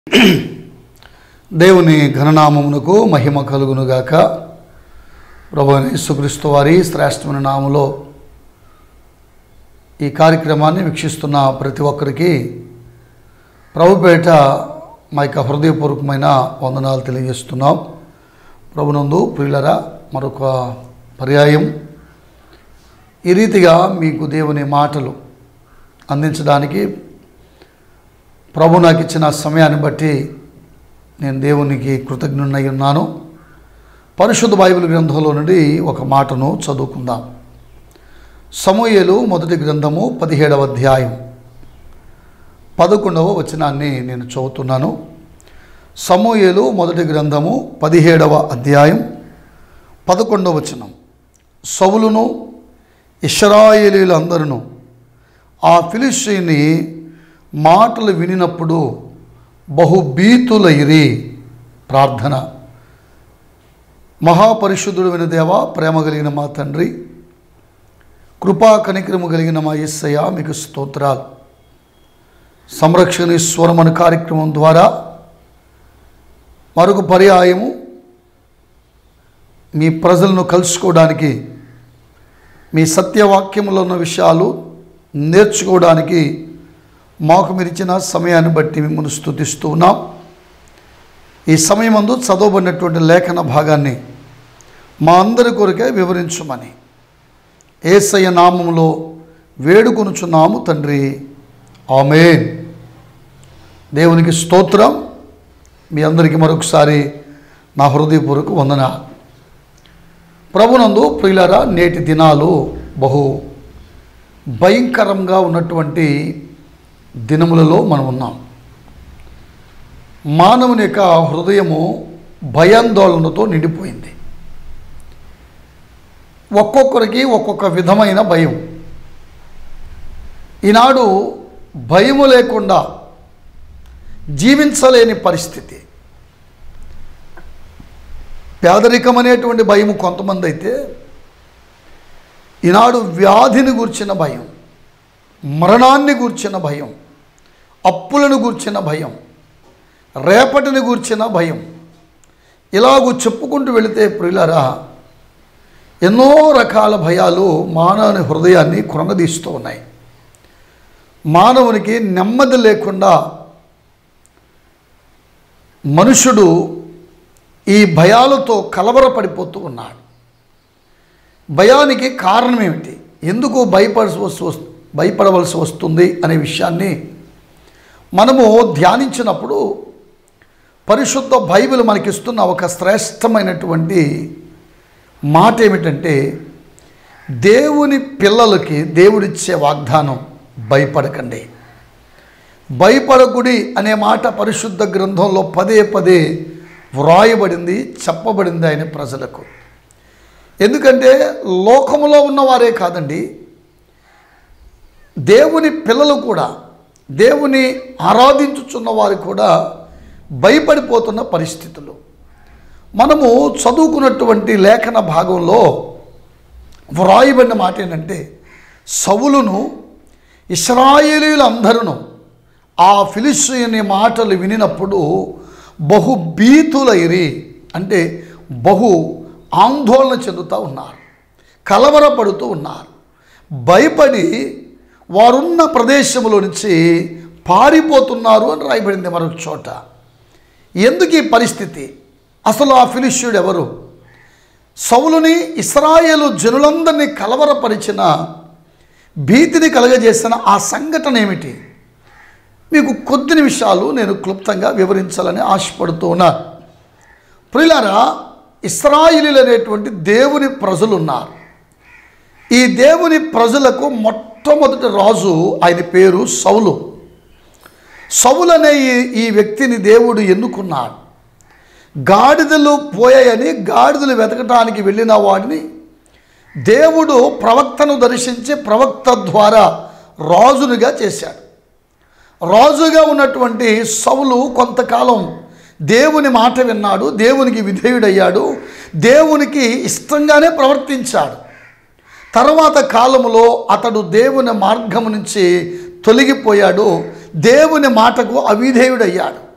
దేవుని ఘననామమునకు మహిమ కలుగునుగాక ప్రభు అయిన యేసుక్రీస్తు వారి శ్రేష్టమైన నామములో ఈ కార్యక్రమాన్ని వీక్షిస్తున్న ప్రతి ఒక్కరికి ప్రభుపేట మా యొక్క హృదయపూర్వకమైన వందనాలు తెలియజేస్తున్నాం ప్రభునందు ప్రియులరా మరొక పర్యాయం ఈ రీతిగా మీకు దేవుని మాటలు అందించడానికి ప్రభు నాకు ఇచ్చిన సమయాన్ని బట్టి నేను దేవునికి కృతజ్ఞున్నై ఉన్నాను పరిశుద్ధ బైబిల్ గ్రంథంలో నుండి ఒక మాటను చదువుకుందాం సమూయేలు మొదటి గ్రంథము పదిహేడవ అధ్యాయం పదకొండవ వచనాన్ని నేను చదువుతున్నాను సమూయేలు మొదటి గ్రంథము పదిహేడవ అధ్యాయం పదకొండవ వచనం సవులును ఇస్రాయేలీలందరూ ఆ ఫిలిస్తీని మాటలు వినినప్పుడు బహుభీతులైరి ప్రార్థన మహాపరిశుద్ధుడు విన దేవా ప్రేమ కలిగిన మా తండ్రి కృపా కనికరము కలిగిన మా ఎస్సయ్య మీకు స్తోత్రాలు సంరక్షణ స్వరమను కార్యక్రమం ద్వారా మరొక పర్యాయము మీ ప్రజలను కలుసుకోవడానికి మీ సత్యవాక్యంలో ఉన్న విషయాలు నేర్చుకోవడానికి మాకు మీరు ఇచ్చిన సమయాన్ని బట్టి మిమ్మల్ని స్థుతిస్తూ ఉన్నాం ఈ సమయమందు చదవబడినటువంటి లేఖన భాగాన్ని మా అందరి కొరకే వివరించమని ఏసయ్య నామములో వేడుకొనుచున్నాము తండ్రి ఆమెన్ దేవునికి స్తోత్రం మీ అందరికీ మరొకసారి నా హృదయపూర్వక వందన ప్రభునందు ప్రియులరా నేటి దినాలు బహు భయంకరంగా ఉన్నటువంటి దినములలో మనం ఉన్నాం మానవుని యొక్క హృదయము భయాందోళనతో నిండిపోయింది ఒక్కొక్కరికి ఒక్కొక్క విధమైన భయం ఈనాడు భయము లేకుండా జీవించలేని పరిస్థితి పేదరికం అనేటువంటి భయము కొంతమంది అయితే ఈనాడు వ్యాధిని గూర్చిన భయం మరణాన్ని గూర్చిన భయం అప్పులను గూర్చిన భయం రేపటిని గూర్చిన భయం ఇలాగూ చెప్పుకుంటూ వెళితే ప్రియులరా ఎన్నో రకాల భయాలు మానవుని హృదయాన్ని కృంగదీస్తూ ఉన్నాయి మానవునికి నెమ్మది లేకుండా మనుషుడు ఈ భయాలతో కలవరపడిపోతూ ఉన్నాడు భయానికి కారణం ఏమిటి ఎందుకు భయపడాల్సి వస్తు భయపడవలసి వస్తుంది అనే విషయాన్ని మనము ధ్యానించినప్పుడు పరిశుద్ధ బైబిల్ మనకిస్తున్న ఒక శ్రేష్టమైనటువంటి మాట ఏమిటంటే దేవుని పిల్లలకి దేవుడిచ్చే వాగ్దానం భయపడకండి భయపడకుడి అనే మాట పరిశుద్ధ గ్రంథంలో పదే పదే వ్రాయబడింది చెప్పబడింది ఆయన ప్రజలకు ఎందుకంటే లోకములో ఉన్నవారే కాదండి దేవుని పిల్లలు కూడా దేవుని ఆరాధించుచున్న వారు కూడా భయపడిపోతున్న పరిస్థితులు మనము చదువుకున్నటువంటి లేఖన భాగంలో వ్రాయబడిన మాట ఏంటంటే సవులును ఇస్రాయేలీలందరూ ఆ ఫిలిస్తీని మాటలు వినినప్పుడు బహు భీతులైరి అంటే బహు ఆందోళన చెందుతూ ఉన్నారు కలవరపడుతూ ఉన్నారు భయపడి వారున్న ప్రదేశంలో నుంచి పారిపోతున్నారు అని రాయబడింది మరొక చోట ఎందుకు ఈ పరిస్థితి అసలు ఆ ఫిలిష్యుడు ఎవరు సౌలుని ఇస్రాయేలు జనులందరినీ కలవరపరిచిన భీతిని కలగజేసిన ఆ సంఘటన ఏమిటి మీకు కొద్ది నిమిషాలు నేను క్లుప్తంగా వివరించాలని ఆశపడుతూ ఉన్నాను ప్రియులారా ఇస్రాయిలీలు అనేటువంటి దేవుని ప్రజలు ఉన్నారు ఈ దేవుని ప్రజలకు మొట్టమొదటి రాజు ఆయన పేరు సౌలు సౌలు అనే ఈ ఈ వ్యక్తిని దేవుడు ఎన్నుకున్నాడు గాడిదలు పోయాయని గాడిదలు వెతకటానికి వెళ్ళిన వాడిని దేవుడు ప్రవక్తను దర్శించి ప్రవక్త ద్వారా రాజునిగా చేశాడు రాజుగా ఉన్నటువంటి సౌలు కొంతకాలం దేవుని మాట విన్నాడు దేవునికి విధేయుడయ్యాడు దేవునికి ఇష్టంగానే ప్రవర్తించాడు తర్వాత కాలములో అతడు దేవుని మార్గము నుంచి తొలగిపోయాడు దేవుని మాటకు అవిధేయుడయ్యాడు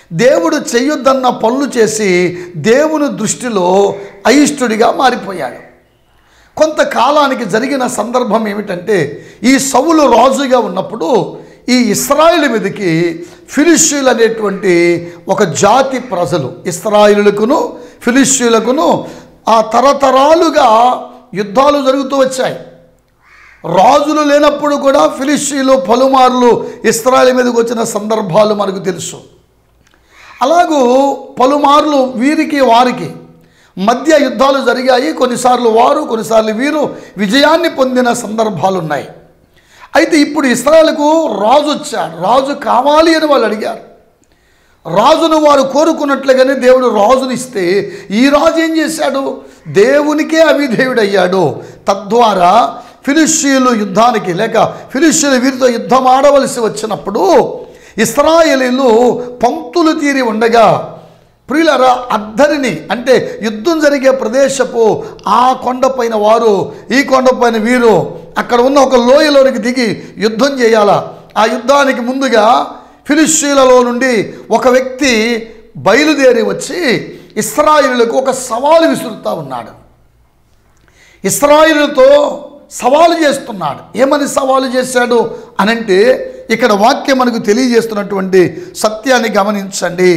దేవుడు చెయ్యొద్దన్న పనులు చేసి దేవుని దృష్టిలో అయిష్టుడిగా మారిపోయాడు కొంతకాలానికి జరిగిన సందర్భం ఏమిటంటే ఈ సౌలు రాజుగా ఉన్నప్పుడు ఈ ఇస్రాయిల్ మీదకి ఫిలిషీయులు అనేటువంటి ఒక జాతి ప్రజలు ఇస్రాయిలులకును ఫిలిషీయులకును ఆ తరతరాలుగా యుద్ధాలు జరుగుతూ వచ్చాయి రాజులు లేనప్పుడు కూడా ఫిలిషీలు పలుమార్లు ఇస్రాయల్ మీదకి వచ్చిన సందర్భాలు మనకు తెలుసు అలాగూ పలుమార్లు వీరికి వారికి మధ్య యుద్ధాలు జరిగాయి కొన్నిసార్లు వారు కొన్నిసార్లు వీరు విజయాన్ని పొందిన సందర్భాలు ఉన్నాయి అయితే ఇప్పుడు ఇస్రాయల్కు రాజు వచ్చాడు రాజు కావాలి అని వాళ్ళు అడిగారు రాజును వారు కోరుకున్నట్లుగానే దేవుడు రాజుని ఇస్తే ఈ రాజు ఏం చేశాడు దేవునికే అవిధేయుడయ్యాడు తద్వారా ఫిలిషీయులు యుద్ధానికి లేక ఫిలిషీయులు వీరితో యుద్ధం ఆడవలసి వచ్చినప్పుడు ఇస్రాయేలీలు పంక్తులు తీరి ఉండగా ప్రియులరా అద్దరిని అంటే యుద్ధం జరిగే ప్రదేశపు ఆ కొండపైన వారు ఈ కొండపైన వీరు అక్కడ ఉన్న ఒక లోయలోనికి దిగి యుద్ధం చేయాలా ఆ యుద్ధానికి ముందుగా ఫిలిస్తీన్లలో నుండి ఒక వ్యక్తి బయలుదేరి వచ్చి ఇస్రాయిలులకు ఒక సవాలు విసురుతూ ఉన్నాడు ఇస్రాయిలుతో సవాలు చేస్తున్నాడు ఏమని సవాలు చేశాడు అనంటే ఇక్కడ వాక్యం మనకు తెలియజేస్తున్నటువంటి సత్యాన్ని గమనించండి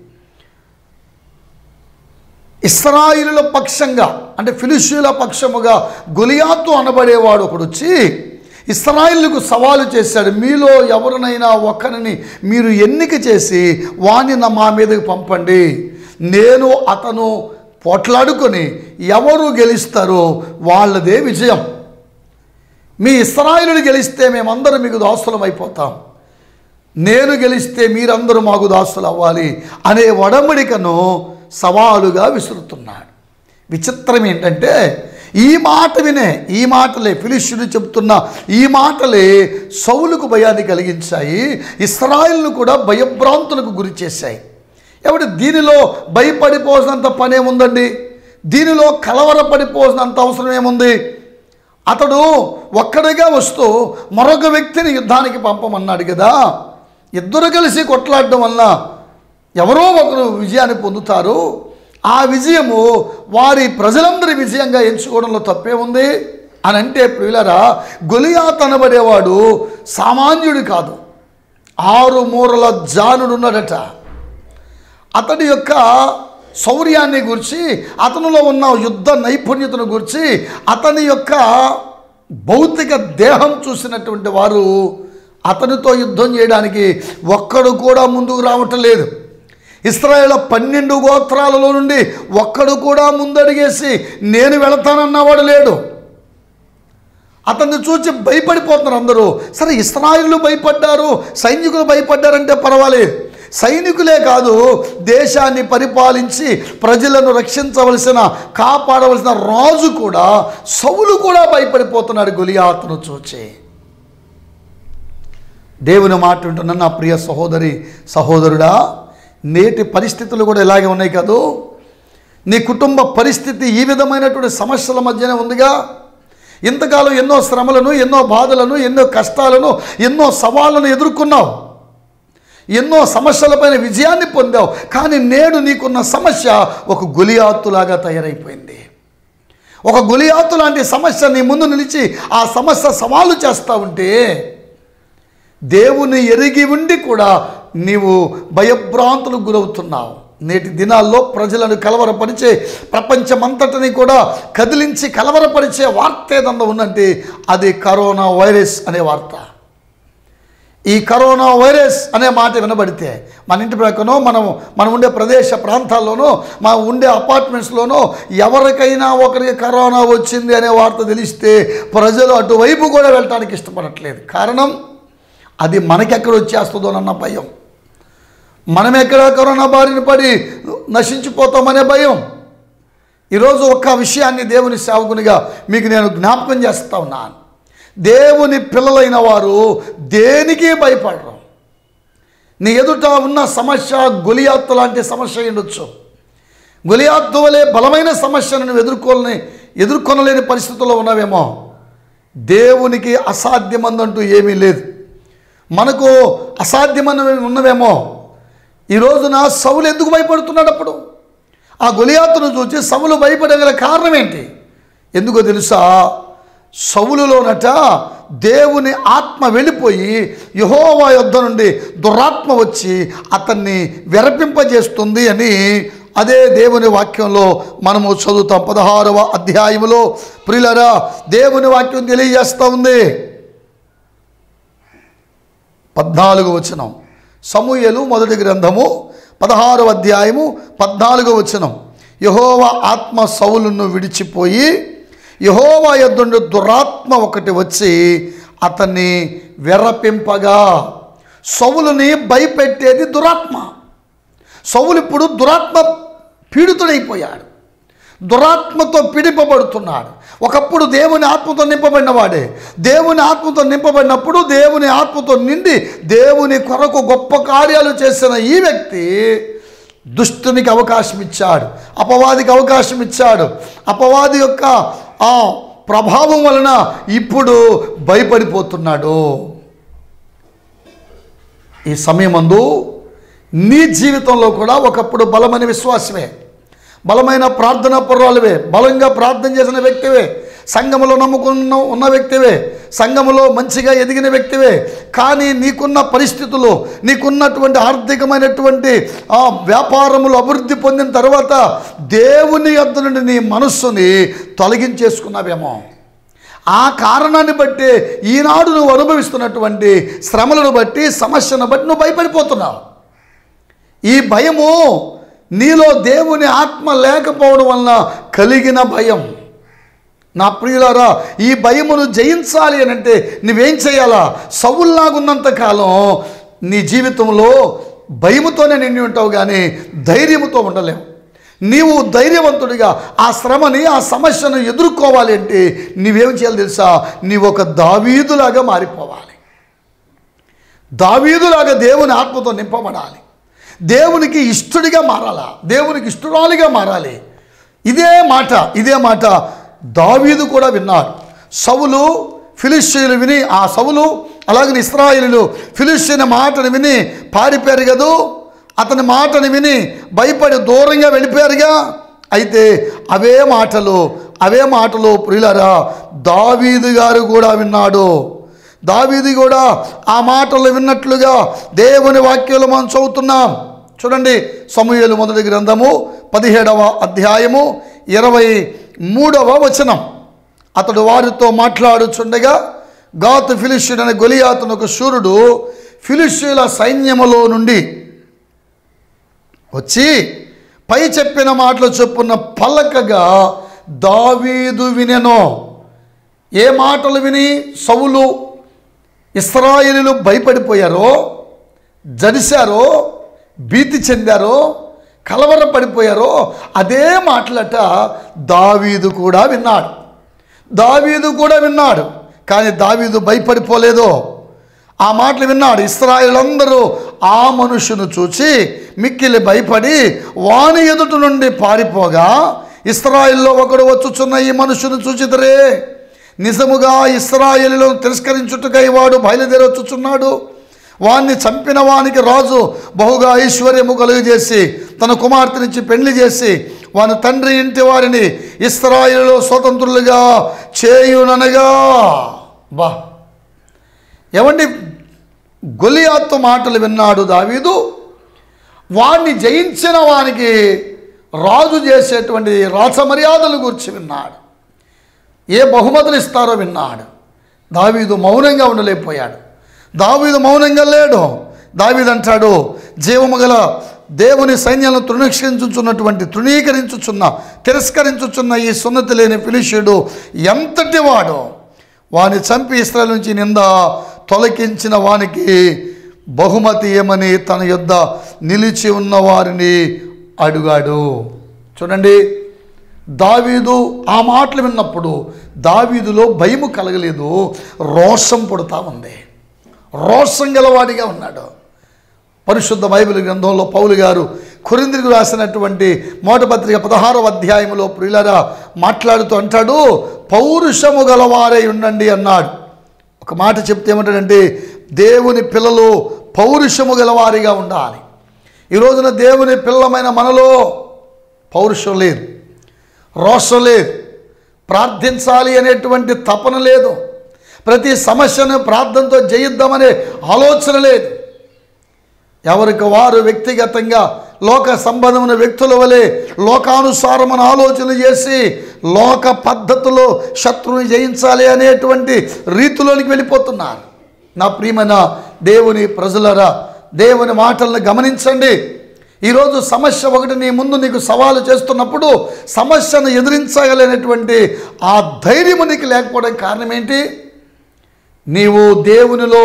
ఇస్రాయిలుల పక్షంగా అంటే ఫిలిషీయుల పక్షముగా గొలియాతు అనబడేవాడు ఒకడు వచ్చి ఇస్రాయిల్కు సవాలు చేశాడు మీలో ఎవరినైనా ఒకరిని మీరు ఎన్నిక చేసి వాణ్ణి నా మా మీదకి పంపండి నేను అతను పోట్లాడుకొని ఎవరు గెలుస్తారో వాళ్ళదే విజయం మీ ఇస్రాయిలుడు గెలిస్తే మేమందరం మీకు దాసులం అయిపోతాం నేను గెలిస్తే మీరందరూ మాకు దాసులు అవ్వాలి అనే వడమడికను సవాలుగా విసురుతున్నాడు విచిత్రం ఏంటంటే ఈ మాట వినే ఈ మాటలే ఫిలిష్యుడు చెప్తున్న ఈ మాటలే సౌలుకు భయాన్ని కలిగించాయి ఇస్రాయిల్ను కూడా భయభ్రాంతులకు గురి చేశాయి ఎవడు దీనిలో భయపడిపోసినంత పనేముందండి దీనిలో కలవరపడిపోసినంత అవసరం ఏముంది అతడు ఒక్కడిగా వస్తూ మరొక వ్యక్తిని యుద్ధానికి పంపమన్నాడు కదా ఇద్దరు కలిసి కొట్లాడడం వల్ల ఎవరో ఒకరు విజయాన్ని పొందుతారు ఆ విజయము వారి ప్రజలందరి విజయంగా ఎంచుకోవడంలో తప్పే ఉంది అని అంటే ప్రియులరా గొలియాత్ అనబడేవాడు సామాన్యుడు కాదు ఆరు మూరల జానుడు ఉన్నాడట అతడి యొక్క శౌర్యాన్ని గురించి అతనిలో ఉన్న యుద్ధ నైపుణ్యతను గురించి అతని యొక్క భౌతిక దేహం చూసినటువంటి వారు అతనితో యుద్ధం చేయడానికి ఒక్కడు కూడా ముందుకు రావటం లేదు ఇస్రాయేల్ పన్నెండు గోత్రాలలో నుండి ఒక్కడు కూడా ముందడిగేసి నేను వెళతానన్నవాడు లేడు అతన్ని చూసి భయపడిపోతున్నారు అందరూ సరే ఇస్రాయిలు భయపడ్డారు సైనికులు భయపడ్డారంటే పర్వాలేదు సైనికులే కాదు దేశాన్ని పరిపాలించి ప్రజలను రక్షించవలసిన కాపాడవలసిన రాజు కూడా సౌలు కూడా భయపడిపోతున్నాడు గులియాతను చూచి దేవుని మాట వింటున్న నా ప్రియ సహోదరి సహోదరుడా నేటి పరిస్థితులు కూడా ఇలాగే ఉన్నాయి కదూ నీ కుటుంబ పరిస్థితి ఈ విధమైనటువంటి సమస్యల మధ్యనే ఉందిగా ఇంతకాలం ఎన్నో శ్రమలను ఎన్నో బాధలను ఎన్నో కష్టాలను ఎన్నో సవాళ్ళను ఎదుర్కొన్నావు ఎన్నో సమస్యలపైన విజయాన్ని పొందావు కానీ నేడు నీకున్న సమస్య ఒక గులియాతులాగా తయారైపోయింది ఒక గులియాతు లాంటి సమస్య నీ ముందు నిలిచి ఆ సమస్య సవాలు చేస్తూ ఉంటే దేవుని ఎరిగి ఉండి కూడా నీవు భయభ్రాంతులకు గురవుతున్నావు నేటి దినాల్లో ప్రజలను కలవరపరిచే ప్రపంచమంతటిని కూడా కదిలించి కలవరపరిచే వార్త ఏదన్నా ఉందంటే అది కరోనా వైరస్ అనే వార్త ఈ కరోనా వైరస్ అనే మాట వినబడితే మన ఇంటి ప్రక్కనో మనం మనం ఉండే ప్రదేశ ప్రాంతాల్లోనో మనం ఉండే అపార్ట్మెంట్స్లోనో ఎవరికైనా ఒకరికి కరోనా వచ్చింది అనే వార్త తెలిస్తే ప్రజలు అటువైపు కూడా వెళ్ళటానికి ఇష్టపడట్లేదు కారణం అది మనకెక్కడ వచ్చేస్తుందోనన్న భయం మనం ఎక్కడ కరోనా బారిన పడి నశించిపోతామనే భయం ఈరోజు ఒక్క విషయాన్ని దేవుని సేవకునిగా మీకు నేను జ్ఞాపకం చేస్తా ఉన్నాను దేవుని పిల్లలైన వారు దేనికి భయపడరు నీ ఎదుట ఉన్న సమస్య గులియాత్తు లాంటి సమస్య ఉండొచ్చు గులియాత్తు వలె బలమైన సమస్యను నువ్వు ఎదుర్కోలేని ఎదుర్కొనలేని పరిస్థితుల్లో ఉన్నావేమో దేవునికి అసాధ్యమందంటూ ఏమీ లేదు మనకు అసాధ్యమని ఉన్నవేమో ఈ రోజున సౌలు ఎందుకు భయపడుతున్నాడు అప్పుడు ఆ గొలియాతును చూసి సవులు భయపడగల కారణం ఏంటి ఎందుకో తెలుసా సవులులోనట దేవుని ఆత్మ వెళ్ళిపోయి యహోవా యొద్ద నుండి దురాత్మ వచ్చి అతన్ని విరపింపజేస్తుంది అని అదే దేవుని వాక్యంలో మనము చదువుతాం పదహారవ అధ్యాయములో ప్రియులరా దేవుని వాక్యం తెలియజేస్తూ ఉంది పద్నాలుగు వచనం సమూయలు మొదటి గ్రంథము పదహారవ అధ్యాయము పద్నాలుగో వచనం యహోవ ఆత్మ సౌలును విడిచిపోయి యహోవా యొద్దుండి దురాత్మ ఒకటి వచ్చి అతన్ని వెర్రపింపగా సౌలుని భయపెట్టేది దురాత్మ సౌలు ఇప్పుడు దురాత్మ పీడితుడైపోయాడు దురాత్మతో పీడింపబడుతున్నాడు ఒకప్పుడు దేవుని ఆత్మతో నింపబడిన వాడే దేవుని ఆత్మతో నింపబడినప్పుడు దేవుని ఆత్మతో నిండి దేవుని కొరకు గొప్ప కార్యాలు చేసిన ఈ వ్యక్తి దుష్టునికి అవకాశం ఇచ్చాడు అపవాదికి అవకాశం ఇచ్చాడు అపవాది యొక్క ఆ ప్రభావం వలన ఇప్పుడు భయపడిపోతున్నాడు ఈ సమయమందు నీ జీవితంలో కూడా ఒకప్పుడు బలమైన విశ్వాసమే బలమైన ప్రార్థన పర్వాలువే బలంగా ప్రార్థన చేసిన వ్యక్తివే సంఘములో నమ్ముకున్న ఉన్న వ్యక్తివే సంఘములో మంచిగా ఎదిగిన వ్యక్తివే కానీ నీకున్న పరిస్థితులు నీకున్నటువంటి ఆర్థికమైనటువంటి ఆ వ్యాపారములు అభివృద్ధి పొందిన తర్వాత దేవుని యొద్ద నుండి నీ మనస్సుని తొలగించేసుకున్నావేమో ఆ కారణాన్ని బట్టి ఈనాడు నువ్వు అనుభవిస్తున్నటువంటి శ్రమలను బట్టి సమస్యను బట్టి నువ్వు భయపడిపోతున్నావు ఈ భయము నీలో దేవుని ఆత్మ లేకపోవడం వలన కలిగిన భయం నా ప్రియులారా ఈ భయమును జయించాలి అని అంటే నువ్వేం చేయాలా సవుల్లాగున్నంత కాలం నీ జీవితంలో భయముతోనే నిండి ఉంటావు కానీ ధైర్యముతో ఉండలేవు నీవు ధైర్యవంతుడిగా ఆ శ్రమని ఆ సమస్యను ఎదుర్కోవాలి అంటే నీవేం చేయాలి తెలుసా నీవు ఒక దావీదులాగా మారిపోవాలి దావీదులాగా దేవుని ఆత్మతో నింపబడాలి దేవునికి ఇష్టడిగా మారాలా దేవునికి ఇష్టరాలుగా మారాలి ఇదే మాట ఇదే మాట దావీదు కూడా విన్నాడు సవులు ఫిలిస్తీన్లు విని ఆ సవులు అలాగే ఇస్రాయిలు ఫిలిస్తీన్ మాటను విని పారిపోయారు కదూ అతని మాటను విని భయపడి దూరంగా వెళ్ళిపోయారుగా అయితే అవే మాటలు అవే మాటలు ప్రియులరా దావీదు గారు కూడా విన్నాడు దావీది కూడా ఆ మాటలు విన్నట్లుగా దేవుని వాక్యాలు మనం చదువుతున్నాం చూడండి సమూహలు మొదటి గ్రంథము పదిహేడవ అధ్యాయము ఇరవై మూడవ వచనం అతడు వారితో మాట్లాడుచుండగా గాతు ఫిలిష్యుడు అనే గొలియాతును ఒక శూరుడు ఫిలిష్యుల సైన్యములో నుండి వచ్చి పై చెప్పిన మాటలు చొప్పున పలకగా దావీదు వినెను ఏ మాటలు విని సవులు ఇస్రాయేలీలు భయపడిపోయారో జడిశారో భీతి చెందారో కలవరపడిపోయారో అదే మాటలట దావీదు కూడా విన్నాడు దావీదు కూడా విన్నాడు కానీ దావీదు భయపడిపోలేదు ఆ మాటలు విన్నాడు ఇస్రాయేలందరూ ఆ మనుషును చూచి మిక్కిలి భయపడి వాని ఎదుట నుండి పారిపోగా ఇస్రాయిల్లో ఒకడు వచ్చుచున్న ఈ మనుషును చూచిదరే నిజముగా ఇస్రాయేలులను తిరస్కరించుటకై వాడు బయలుదేరి వచ్చుచున్నాడు వాణ్ణి చంపిన వానికి రాజు బహుగా ఐశ్వర్యము కలుగజేసి తన కుమార్తెనిచ్చి పెళ్లి చేసి వాని తండ్రి ఇంటి వారిని ఇస్రాయిల్లో స్వతంత్రులుగా చేయుననగా బా ఏమండి గొలియాత్తు మాటలు విన్నాడు దావీదు వాణ్ణి జయించిన వానికి రాజు చేసేటువంటి రాసమర్యాదలు గురించి విన్నాడు ఏ బహుమతులు ఇస్తారో విన్నాడు దావీదు మౌనంగా ఉండలేకపోయాడు దావీదు మౌనంగా లేడు దావీదు అంటాడు జీవము గల దేవుని సైన్యాలను తృణీకరించుచున్నటువంటి తృణీకరించుచున్న తిరస్కరించుచున్న ఈ సున్నతి లేని ఫిలిషియుడు ఎంతటి వాడు వాని చంపి ఇస్రాయల్ నుంచి నింద తొలగించిన వానికి బహుమతి ఏమని తన యొద్ద నిలిచి ఉన్న వారిని అడుగాడు చూడండి దావీదు ఆ మాటలు విన్నప్పుడు దావీదులో భయము కలగలేదు రోషం పుడతా ఉంది రోషం గలవాడిగా ఉన్నాడు పరిశుద్ధ బైబిల్ గ్రంథంలో పౌలు గారు కొరింద్రికి రాసినటువంటి మోటపత్రిక పదహారవ అధ్యాయంలో ప్రియులరా మాట్లాడుతూ అంటాడు పౌరుషము గలవారై ఉండండి అన్నాడు ఒక మాట చెప్తే ఏమంటాడంటే దేవుని పిల్లలు పౌరుషము గలవారిగా ఉండాలి ఈ రోజున దేవుని పిల్లమైన మనలో పౌరుషం లేదు రోషం లేదు ప్రార్థించాలి అనేటువంటి తపన లేదు ప్రతి సమస్యను ప్రార్థనతో జయిద్దామనే ఆలోచన లేదు ఎవరికి వారు వ్యక్తిగతంగా లోక సంబంధమైన వ్యక్తుల వలె లోకానుసారమైన ఆలోచన చేసి లోక పద్ధతిలో శత్రువుని జయించాలి అనేటువంటి రీతిలోనికి వెళ్ళిపోతున్నారు నా ప్రియమైన దేవుని ప్రజలరా దేవుని మాటలను గమనించండి ఈరోజు సమస్య ఒకటి నీ ముందు నీకు సవాలు చేస్తున్నప్పుడు సమస్యను ఎదిరించగలిగినటువంటి ఆ ధైర్యము నీకు లేకపోవడం కారణం ఏంటి నీవు దేవునిలో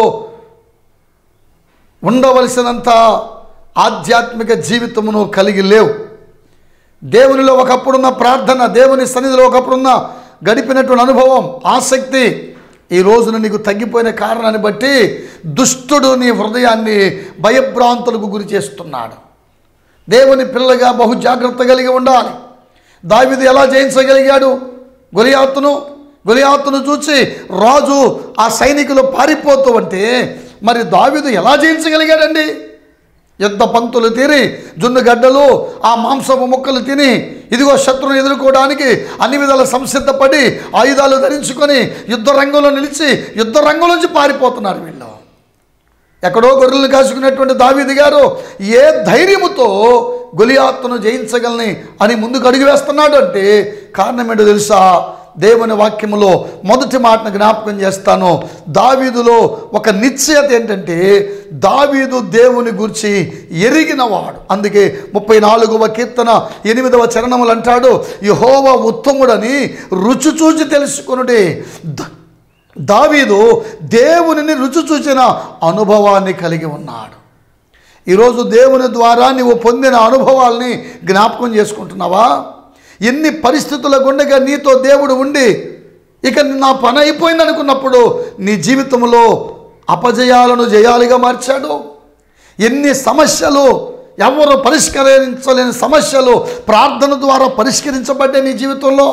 ఉండవలసినంత ఆధ్యాత్మిక జీవితమును కలిగి లేవు దేవునిలో ఒకప్పుడున్న ప్రార్థన దేవుని సన్నిధిలో ఒకప్పుడున్న గడిపినటువంటి అనుభవం ఆసక్తి ఈ రోజున నీకు తగ్గిపోయిన కారణాన్ని బట్టి దుష్టుడు నీ హృదయాన్ని భయభ్రాంతులకు గురి చేస్తున్నాడు దేవుని పిల్లగా బహు జాగ్రత్త కలిగి ఉండాలి దావిది ఎలా జయించగలిగాడు గొలియాతును గొలియాతును చూసి రాజు ఆ సైనికులు పారిపోతూ అంటే మరి దావిదు ఎలా జయించగలిగాడండి యుద్ధ పంక్తులు తిని జున్ను గడ్డలు ఆ మాంసపు ముక్కలు తిని ఇదిగో శత్రువుని ఎదుర్కోవడానికి అన్ని విధాల సంసిద్ధపడి ఆయుధాలు ధరించుకొని యుద్ధ రంగంలో నిలిచి యుద్ధ రంగం నుంచి పారిపోతున్నారు వీళ్ళు ఎక్కడో గొర్రెలను కాసుకున్నటువంటి దావీది గారు ఏ ధైర్యముతో గొలియాత్తును జయించగలని అని ముందుకు అడుగు వేస్తున్నాడు అంటే కారణం ఏంటో తెలుసా దేవుని వాక్యములో మొదటి మాటను జ్ఞాపకం చేస్తాను దావీదులో ఒక నిశ్చయత ఏంటంటే దావీదు దేవుని గురించి ఎరిగినవాడు అందుకే ముప్పై నాలుగవ కీర్తన ఎనిమిదవ చరణములు అంటాడు యహోవ ఉత్తముడని రుచి చూచి తెలుసుకునుడి ద- దావీదు దేవునిని రుచి చూచిన అనుభవాన్ని కలిగి ఉన్నాడు ఈరోజు దేవుని ద్వారా నీవు పొందిన అనుభవాల్ని జ్ఞాపకం చేసుకుంటున్నావా ఎన్ని పరిస్థితుల గుండెగా నీతో దేవుడు ఉండి ఇక నా పని అయిపోయింది అనుకున్నప్పుడు నీ జీవితంలో అపజయాలను జయాలుగా మార్చాడు ఎన్ని సమస్యలు ఎవరు పరిష్కరించలేని సమస్యలు ప్రార్థన ద్వారా పరిష్కరించబడ్డాయి నీ జీవితంలో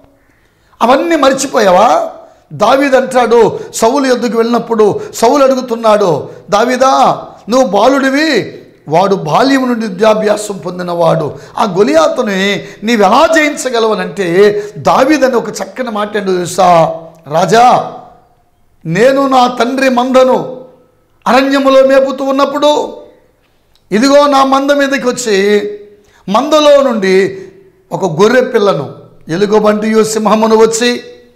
అవన్నీ మర్చిపోయావా దావీద్ అంటాడు సౌలు ఎద్దుకు వెళ్ళినప్పుడు సౌలు అడుగుతున్నాడు దావీదా నువ్వు బాలుడివి వాడు బాల్యం నుండి విద్యాభ్యాసం పొందినవాడు ఆ గొలియాతుని నీవు ఎలా జయించగలవనంటే దావీదని ఒక చక్కని మాట ఏంటో తెలుసా రాజా నేను నా తండ్రి మందను అరణ్యములో మేపుతూ ఉన్నప్పుడు ఇదిగో నా మంద మీదకి వచ్చి మందలో నుండి ఒక గొర్రె పిల్లను ఎలుగుబంటియు సింహమును వచ్చి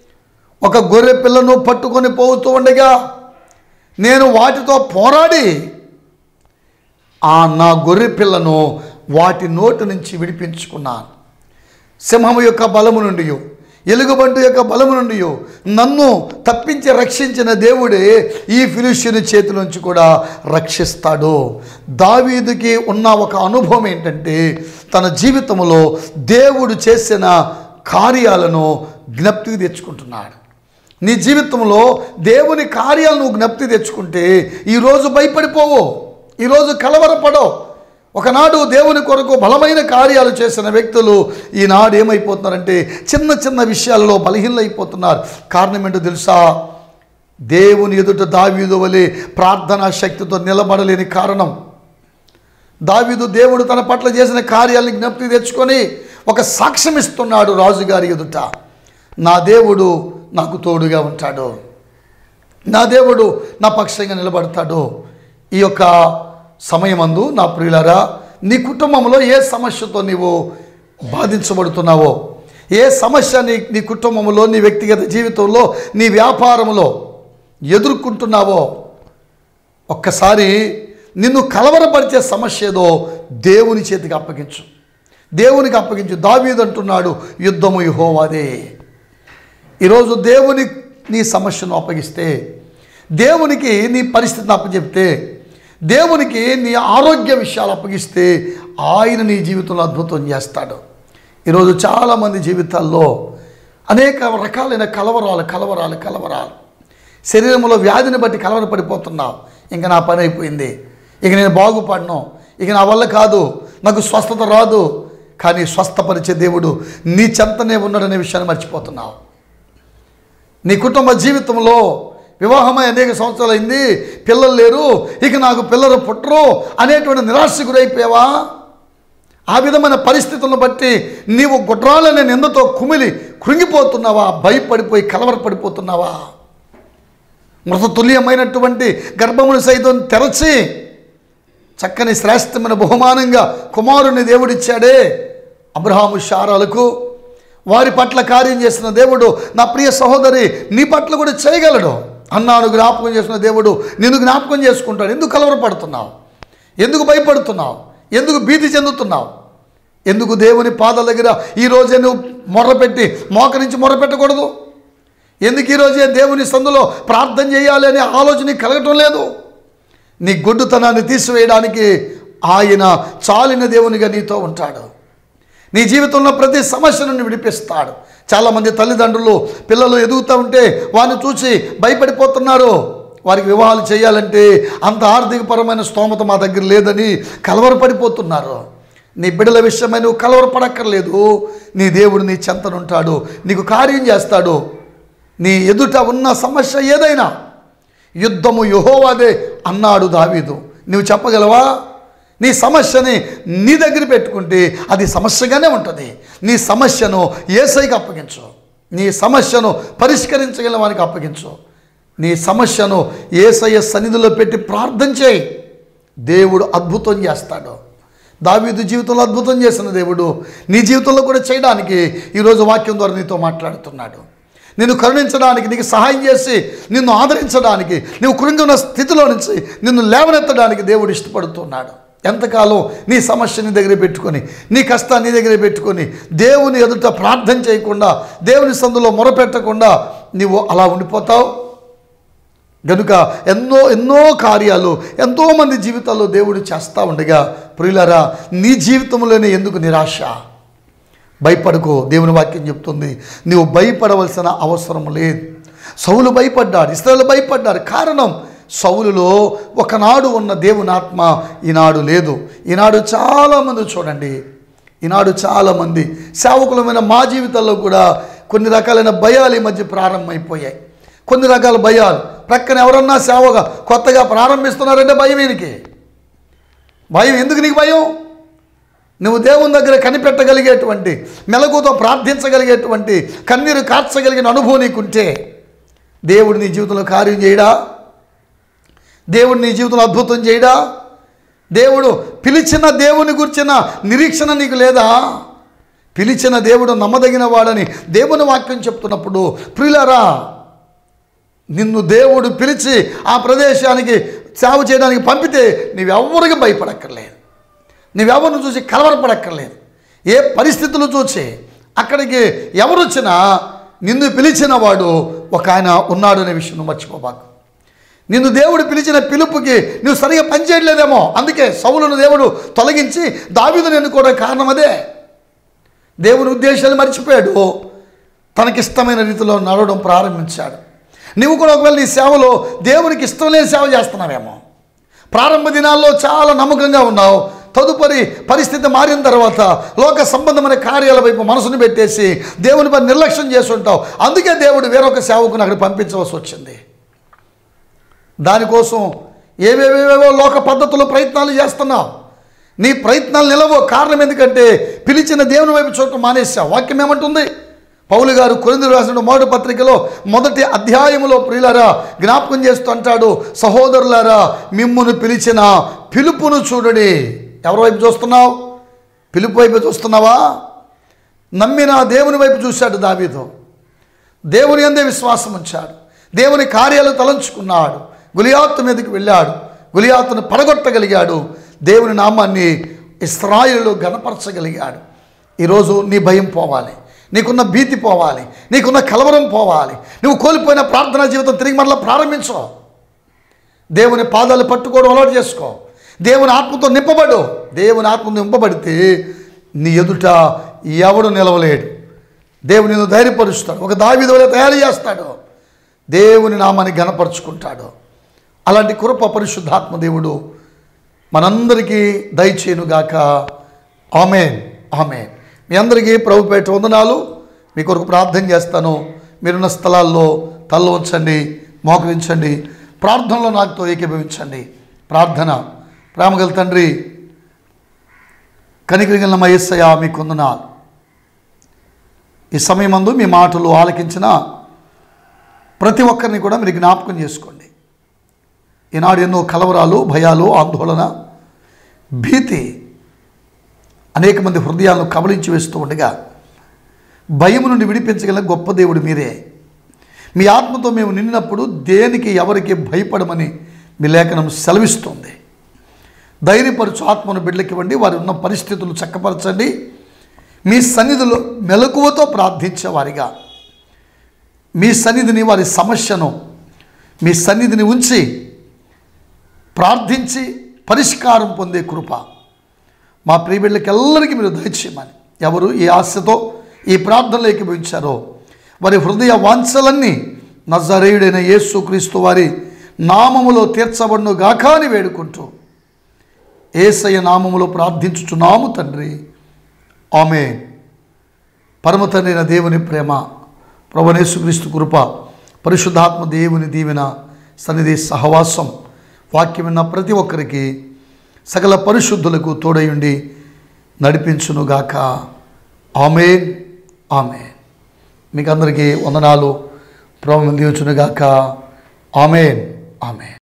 ఒక గొర్రె పిల్లను పట్టుకొని పోతూ ఉండగా నేను వాటితో పోరాడి ఆ నా గొర్రె పిల్లను వాటి నోటి నుంచి విడిపించుకున్నాను సింహము యొక్క బలము నుండి ఎలుగుబంటు యొక్క బలము నుండి నన్ను తప్పించి రక్షించిన దేవుడే ఈ ఫిలిస్టిని చేతి నుంచి కూడా రక్షిస్తాడు దావీదుకి ఉన్న ఒక అనుభవం ఏంటంటే తన జీవితంలో దేవుడు చేసిన కార్యాలను జ్ఞప్తికి తెచ్చుకుంటున్నాడు నీ జీవితంలో దేవుని కార్యాలు నువ్వు జ్ఞప్తి తెచ్చుకుంటే ఈరోజు భయపడిపోవు ఈరోజు కలవరపడవు ఒకనాడు దేవుని కొరకు బలమైన కార్యాలు చేసిన వ్యక్తులు ఈనాడు ఏమైపోతున్నారంటే చిన్న చిన్న విషయాలలో బలహీనైపోతున్నారు కారణం ఏంటో తెలుసా దేవుని ఎదుట దావీదు వలె ప్రార్థనా శక్తితో నిలబడలేని కారణం దావీదు దేవుడు తన పట్ల చేసిన కార్యాలను జ్ఞప్తి తెచ్చుకొని ఒక సాక్ష్యం ఇస్తున్నాడు రాజుగారి ఎదుట నా దేవుడు నాకు తోడుగా ఉంటాడు నా దేవుడు నా పక్షంగా నిలబడతాడు ఈ యొక్క సమయమందు నా ప్రియులారా నీ కుటుంబంలో ఏ సమస్యతో నీవు బాధించబడుతున్నావో ఏ సమస్య నీ నీ కుటుంబంలో నీ వ్యక్తిగత జీవితంలో నీ వ్యాపారంలో ఎదుర్కొంటున్నావో ఒక్కసారి నిన్ను కలవరపరిచే సమస్య ఏదో దేవుని చేతికి అప్పగించు దేవునికి అప్పగించు దావీదు అంటున్నాడు యుద్ధము యెహోవాదే ఈరోజు దేవుని నీ సమస్యను అప్పగిస్తే దేవునికి నీ పరిస్థితిని అప్పచెప్తే దేవునికి నీ ఆరోగ్య విషయాలు అప్పగిస్తే ఆయన నీ జీవితంలో అద్భుతం చేస్తాడు ఈరోజు చాలామంది జీవితాల్లో అనేక రకాలైన కలవరాలు కలవరాలు కలవరాలు శరీరంలో వ్యాధిని బట్టి కలవరపడిపోతున్నావు ఇంకా నా పని అయిపోయింది ఇక నేను బాగుపడను ఇక నా వల్ల కాదు నాకు స్వస్థత రాదు కానీ స్వస్థపరిచే దేవుడు నీ చెంతనే ఉన్నాడనే విషయాన్ని మర్చిపోతున్నావు నీ కుటుంబ జీవితంలో వివాహమై అనేక సంవత్సరాలు అయింది పిల్లలు లేరు ఇక నాకు పిల్లలు పుట్టరు అనేటువంటి నిరాశ గురైపోయావా ఆ విధమైన పరిస్థితులను బట్టి నీవు గుడ్రాలనే నిందతో కుమిలి కృంగిపోతున్నావా భయపడిపోయి కలవరపడిపోతున్నావా మృతతుల్యమైనటువంటి గర్భమును సైతం తెరచి చక్కని శ్రేష్టమైన బహుమానంగా కుమారుని దేవుడిచ్చాడే అబ్రహాము శారాలకు వారి పట్ల కార్యం చేసిన దేవుడు నా ప్రియ సహోదరి నీ పట్ల కూడా చేయగలడు అన్నాను జ్ఞాపకం చేసిన దేవుడు నిన్ను జ్ఞాపకం చేసుకుంటాడు ఎందుకు కలవరపడుతున్నావు ఎందుకు భయపడుతున్నావు ఎందుకు భీతి చెందుతున్నావు ఎందుకు దేవుని పాదాల దగ్గర ఈ రోజే నువ్వు మొర్రపెట్టి మోకరించి మొర్రపెట్టకూడదు ఎందుకు ఈరోజే దేవుని సందులో ప్రార్థన చేయాలి అనే ఆలోచన నీకు కలగటం లేదు నీ గుడ్డుతనాన్ని తీసివేయడానికి ఆయన చాలిన దేవునిగా నీతో ఉంటాడు నీ జీవితంలో ప్రతి సమస్యను విడిపిస్తాడు చాలామంది తల్లిదండ్రులు పిల్లలు ఎదుగుతూ ఉంటే వారిని చూసి భయపడిపోతున్నారు వారికి వివాహాలు చేయాలంటే అంత ఆర్థికపరమైన స్తోమత మా దగ్గర లేదని కలవరపడిపోతున్నారు నీ బిడ్డల విషయమై నువ్వు కలవరపడక్కర్లేదు నీ దేవుడు నీ చెంతనుంటాడు నీకు కార్యం చేస్తాడు నీ ఎదుట ఉన్న సమస్య ఏదైనా యుద్ధము యహోవాదే అన్నాడు దావీదు నువ్వు చెప్పగలవా నీ సమస్యని నీ దగ్గర పెట్టుకుంటే అది సమస్యగానే ఉంటుంది నీ సమస్యను ఏసైకి అప్పగించు నీ సమస్యను పరిష్కరించగల వానికి అప్పగించు నీ సమస్యను ఏసయ్య సన్నిధిలో పెట్టి ప్రార్థన చేయి దేవుడు అద్భుతం చేస్తాడు దావీదు జీవితంలో అద్భుతం చేసిన దేవుడు నీ జీవితంలో కూడా చేయడానికి ఈరోజు వాక్యం ద్వారా నీతో మాట్లాడుతున్నాడు నిన్ను కరుణించడానికి నీకు సహాయం చేసి నిన్ను ఆదరించడానికి నువ్వు కృంగున్న స్థితిలో నుంచి నిన్ను లేవనెత్తడానికి దేవుడు ఇష్టపడుతున్నాడు ఎంతకాలం నీ సమస్య నీ దగ్గర పెట్టుకొని నీ కష్టాన్ని నీ దగ్గర పెట్టుకొని దేవుని ఎదుట ప్రార్థన చేయకుండా దేవుని సందులో మొరపెట్టకుండా నీవు అలా ఉండిపోతావు గనుక ఎన్నో ఎన్నో కార్యాలు ఎంతోమంది జీవితాల్లో దేవుడు చేస్తూ ఉండగా ప్రియులరా నీ జీవితంలోనే ఎందుకు నిరాశ భయపడుకో దేవుని వాక్యం చెప్తుంది నీవు భయపడవలసిన అవసరం లేదు సౌలు భయపడ్డాడు ఇస్రాయలు భయపడ్డారు కారణం సౌలులో ఒకనాడు ఉన్న దేవుని ఆత్మ ఈనాడు లేదు ఈనాడు చాలామంది చూడండి ఈనాడు చాలామంది సేవకులమైన మా జీవితాల్లో కూడా కొన్ని రకాలైన భయాలు ఈ మధ్య ప్రారంభమైపోయాయి కొన్ని రకాల భయాలు ప్రక్కన ఎవరన్నా సేవగా కొత్తగా ప్రారంభిస్తున్నారంటే భయం ఈయనకి భయం ఎందుకు నీకు భయం నువ్వు దేవుని దగ్గర కనిపెట్టగలిగేటువంటి మెలకుతో ప్రార్థించగలిగేటువంటి కన్నీరు కార్చగలిగిన అనుభవం నీకుంటే దేవుడు నీ జీవితంలో కార్యం చేయడా దేవుడు నీ జీవితంలో అద్భుతం చేయడా దేవుడు పిలిచిన దేవుని గురించిన నిరీక్షణ నీకు లేదా పిలిచిన దేవుడు నమ్మదగిన వాడని దేవుని వాక్యం చెప్తున్నప్పుడు ప్రియులరా నిన్ను దేవుడు పిలిచి ఆ ప్రదేశానికి సేవ చేయడానికి పంపితే నీవెవ్వరికి భయపడక్కర్లేదు నీవెవరిని చూసి కలవరపడక్కర్లేదు ఏ పరిస్థితులు చూసి అక్కడికి ఎవరు వచ్చినా నిన్ను పిలిచిన వాడు ఒక ఆయన ఉన్నాడు అనే విషయం నువ్వు మర్చిపోబాకు నిన్ను దేవుడు పిలిచిన పిలుపుకి నువ్వు సరిగా పనిచేయట్లేదేమో అందుకే సౌలును దేవుడు తొలగించి దావీదును ఎన్నుకోవడం కారణం అదే దేవుని ఉద్దేశాలు మర్చిపోయాడు తనకిష్టమైన రీతిలో నడవడం ప్రారంభించాడు నువ్వు కూడా ఒకవేళ నీ సేవలో దేవునికి ఇష్టం లేని సేవ చేస్తున్నావేమో ప్రారంభ దినాల్లో చాలా నమ్మకంగా ఉన్నావు తదుపరి పరిస్థితి మారిన తర్వాత లోక సంబంధమైన కార్యాల వైపు మనసును పెట్టేసి దేవుని పని నిర్లక్ష్యం చేసి ఉంటావు అందుకే దేవుడు వేరొక సేవకుని అక్కడ పంపించవలసి వచ్చింది దానికోసం ఏవేవేవో లోక పద్ధతులు ప్రయత్నాలు చేస్తున్నావు నీ ప్రయత్నాలు నిలవో కారణం ఎందుకంటే పిలిచిన దేవుని వైపు చూడటం మానేసావు వాక్యం ఏమంటుంది పౌలు గారు కొరింది రాసిన మొదటి పత్రికలో మొదటి అధ్యాయములో ప్రియులారా జ్ఞాపకం చేస్తూ అంటాడు సహోదరులారా మిమ్మును పిలిచిన పిలుపును చూడడి ఎవరి వైపు చూస్తున్నావు పిలుపు వైపు చూస్తున్నావా నమ్మిన దేవుని వైపు చూశాడు దావీదు దేవుని అందే విశ్వాసం ఉంచాడు దేవుని కార్యాలు తలంచుకున్నాడు గులియాత్తు మీదకి వెళ్ళాడు గులియాత్తును పడగొట్టగలిగాడు దేవుని నామాన్ని ఇస్రాయిల్లో గనపరచగలిగాడు ఈరోజు నీ భయం పోవాలి నీకున్న భీతి పోవాలి నీకున్న కలవరం పోవాలి నువ్వు కోల్పోయిన ప్రార్థనా జీవితం తిరిగి మరలా ప్రారంభించు దేవుని పాదాలు పట్టుకోవడం అలవాటు చేసుకో దేవుని ఆత్మతో నింపబడు దేవుని ఆత్మతో నింపబడితే నీ ఎదుట ఎవడు నిలవలేడు దేవుని నిన్ను ధైర్యపరుస్తాడు ఒక దావిది వల్ల తయారు చేస్తాడు దేవుని నామాన్ని గనపరుచుకుంటాడు అలాంటి కృప పరిశుద్ధాత్మ దేవుడు మనందరికీ దయచేయునుగాక ఆమెన్ ఆమెన్ మీ అందరికీ ప్రభుపేట వందనాలు మీ కొరకు ప్రార్థన చేస్తాను మీరున్న స్థలాల్లో తల్ల ఉంచండి మోకరించండి ప్రార్థనలో నాకుతో ఏకీభవించండి ప్రార్థన ప్రేమగల తండ్రి కనికరిగల మయస్సయ మీ కొందనాలు ఈ సమయమందు మీ మాటలు ఆలకించిన ప్రతి ఒక్కరిని కూడా మీరు జ్ఞాపకం చేసుకోండి ఈనాడు ఎన్నో కలవరాలు భయాలు ఆందోళన భీతి అనేక మంది హృదయాలను కబలించి వేస్తూ ఉండగా భయం నుండి విడిపించగల గొప్ప దేవుడు మీరే మీ ఆత్మతో మేము నిండినప్పుడు దేనికి ఎవరికి భయపడమని మీ లేఖనం సెలవిస్తుంది ధైర్యపరచు ఆత్మను బిడ్డలకివ్వండి వారి ఉన్న పరిస్థితులు చక్కపరచండి మీ సన్నిధిలో మెలకువతో ప్రార్థించేవారిగా మీ సన్నిధిని వారి సమస్యను మీ సన్నిధిని ఉంచి ప్రార్థించి పరిష్కారం పొందే కృప మా ప్రియబిళ్ళకి ఎల్లరికీ మీరు దయచేయమని ఎవరు ఈ ఆశతో ఈ ప్రార్థనలో ఏకీభవించారో వారి హృదయ వాంఛలన్నీ నజరేయుడైన యేసుక్రీస్తు వారి నామములో తీర్చబడును గాక అని వేడుకుంటూ ఏసయ్య నామములో ప్రార్థించుచున్నాము తండ్రి ఆమె పరమ తండ్రి అయిన దేవుని ప్రేమ ప్రభనేసుక్రీస్తు కృప పరిశుద్ధాత్మ దేవుని దీవెన సన్నిధి సహవాసం వాక్యం విన్న ప్రతి ఒక్కరికి సకల పరిశుద్ధులకు తోడయుండి నడిపించునుగాక ఆమెన్ ఆమె మీకు అందరికీ వందనాలు ప్రభు దీవుచునుగాక ఆమెన్ ఆమెన్